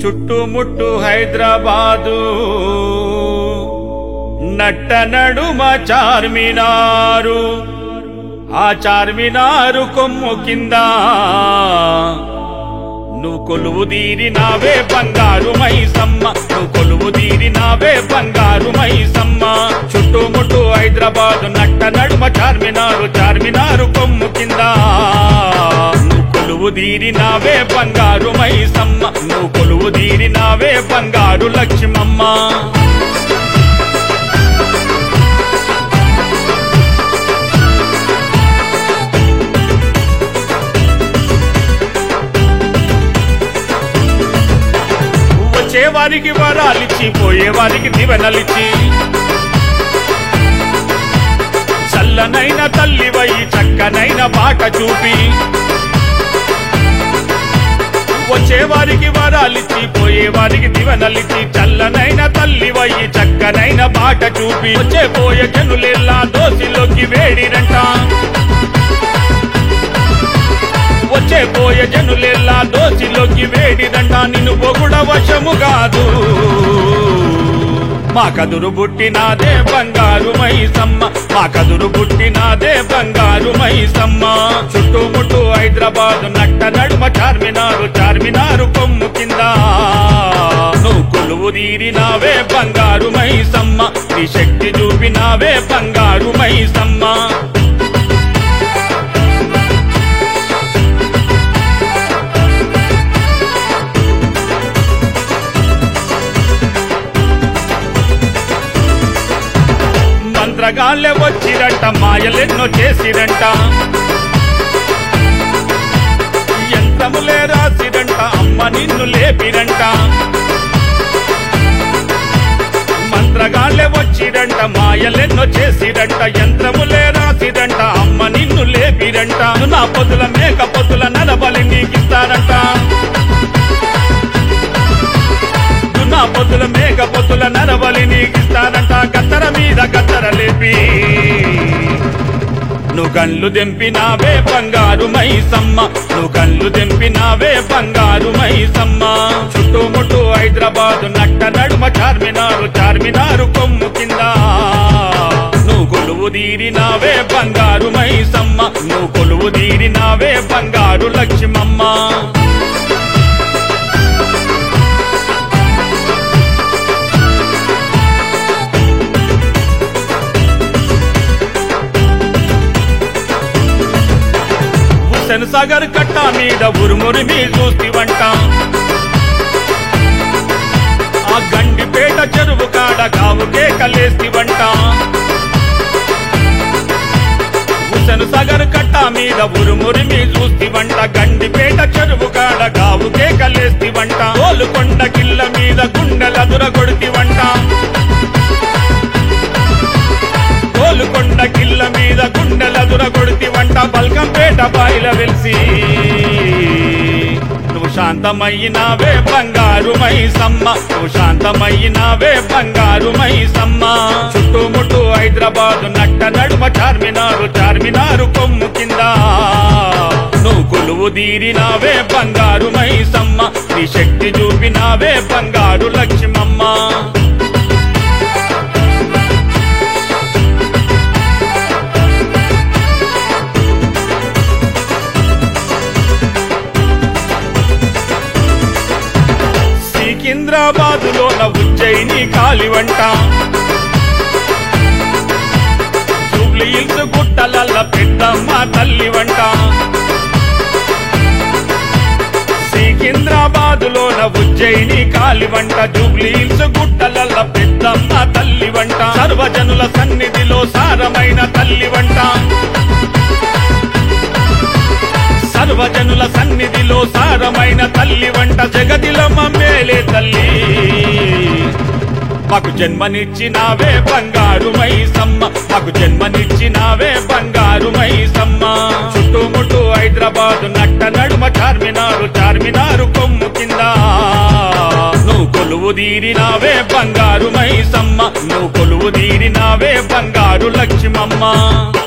చుట్టుముట్టు హైదరాబాదు నట్ట నడుమ చార్మినారు ఆ చార్మినారు కొమ్ము కింద నువ్వు కొలువు తీరినావే బంగారు మైసమ్మ నువ్వు కొలువు తీరినావే బంగారు మైసమ్మ చుట్టుముట్టు హైదరాబాదు నట్ట నడుమ చార్మినారు చార్మినారు కొమ్ము కింద నువ్వు కొలువు తీరినావే బంగారు మైసమ్మ నువ్వు కొలువు తీరినావే బంగారు లక్ష్మమ్మ వచ్చే వారికి వరాలిచ్చి పోయే వారికి దివెనలిచ్చి చల్లనైన తల్లివై చక్కనైన బాట చూపి వచ్చే వారికి వరాలిచ్చి పోయే వారికి దివెనలిచ్చి చల్లనైన తల్లివై చక్కనైన బాట చూపి వచ్చే పోయే జనులెల్లా దోసిలోకి వేడిరంట వచ్చే పోయే జనులెల్లా దోసిలోకి వేడిదంట నిన్ను పొగుడ వశము కాదు మా కదురు పుట్టినాదే బంగారు మైసమ్మ మా కదురు పుట్టినాదే బంగారు మైసమ్మ చుట్టుముట్టు హైదరాబాద్ నట్ట నడుమ చార్మినారు చార్మినారు కొమ్ము కింద నువ్వు కొలువు తీరినావే బంగారు మైసమ్మ నీ శక్తి చూపినావే బంగారు మైసమ్మ మంత్రగాళ్ళే వచ్చిరంట మాయలెన్నో చేసిరంట ఎంతములే రాసిరంట అమ్మ నిన్ను లేపిరంట మంత్రగాళ్ళే వచ్చిరంట మాయలెన్నో చేసిరంట యంత్రములే రాసిరంట అమ్మ నిన్ను లేపిరంట నా పొద్దుల మేక పొద్దుల నడబలి నీకిస్తారంట నా పొద్దుల మేక పొద్దుల నరబలి నీకిస్తానంట గత్తర మీద గత్తర లేపి నువ్వు కళ్ళు దెంపినావే బంగారు మైసమ్మ నువ్వు కళ్ళు దెంపినావే బంగారు మైసమ్మ చుట్టుముట్టు హైదరాబాదు నట్ట నడుమ చార్మినారు చార్మినారు కొమ్ము కింద నువ్వు కొలువు తీరినావే బంగారు మైసమ్మ నువ్వు కొలువు తీరినావే బంగారు లక్ష్మమ్మ హుస్సేన్ సాగర్ కట్ట మీద ఉరుమురి మీ చూస్తివంట ఆ గండిపేట చెరువు కాడ కావుకే కలేస్తివంట హుస్సేన్ సాగర్ కట్ట మీద ఉరుమురి మీ చూస్తివంట గండిపేట చెరువు కాడ కావుకే కలేస్తివంట తోలుకొండ కిల్ల మీద గుండెల దురగొడితివంట కోలుకొండ కిల్ల మీద గుండెల దురగొడితి వంట బల్కంపేట బాయిల వెలిసి నువ్వు శాంతమయ్యినావే బంగారు మైసమ్మ నువ్వు శాంతమయ్యినావే బంగారు మైసమ్మ చుట్టుముట్టు హైదరాబాదు నట్ట నడుమ చార్మినారు చార్మినారు కొమ్ము కింద నువ్వు కొలువు తీరినావే బంగారు మైసమ్మ నీ శక్తి చూపినావే బంగారు లక్ష్మమ్మ సికింద్రాబాదులోన ఉజ్జయిని కాలివంట జూబ్లీ హిల్స్ గుట్టలల్ల పెద్దమ్మ తల్లి వంట సికింద్రాబాదులోన ఉజ్జయిని కాలివంట జూబ్లీ హిల్స్ గుట్టలల్ల పెద్దమ్మ తల్లి వంట సర్వజనుల సన్నిధిలో సారమైన తల్లి వంట సర్వజనుల సన్నిధిలో సారమైన తల్లి వంట జగదిలమ్మ మేలే తల్లి మాకు జన్మనిచ్చినావే బంగారు మైసమ్మ మాకు జన్మనిచ్చినావే బంగారు మైసమ్మ చుట్టుముట్టు హైదరాబాదు నట్ట నడుమ చార్మినారు చార్మినారు కొమ్ము కింద నువ్వు కొలువు తీరినావే బంగారు మైసమ్మ నువ్వు కొలువు తీరినావే బంగారు లక్ష్మమ్మ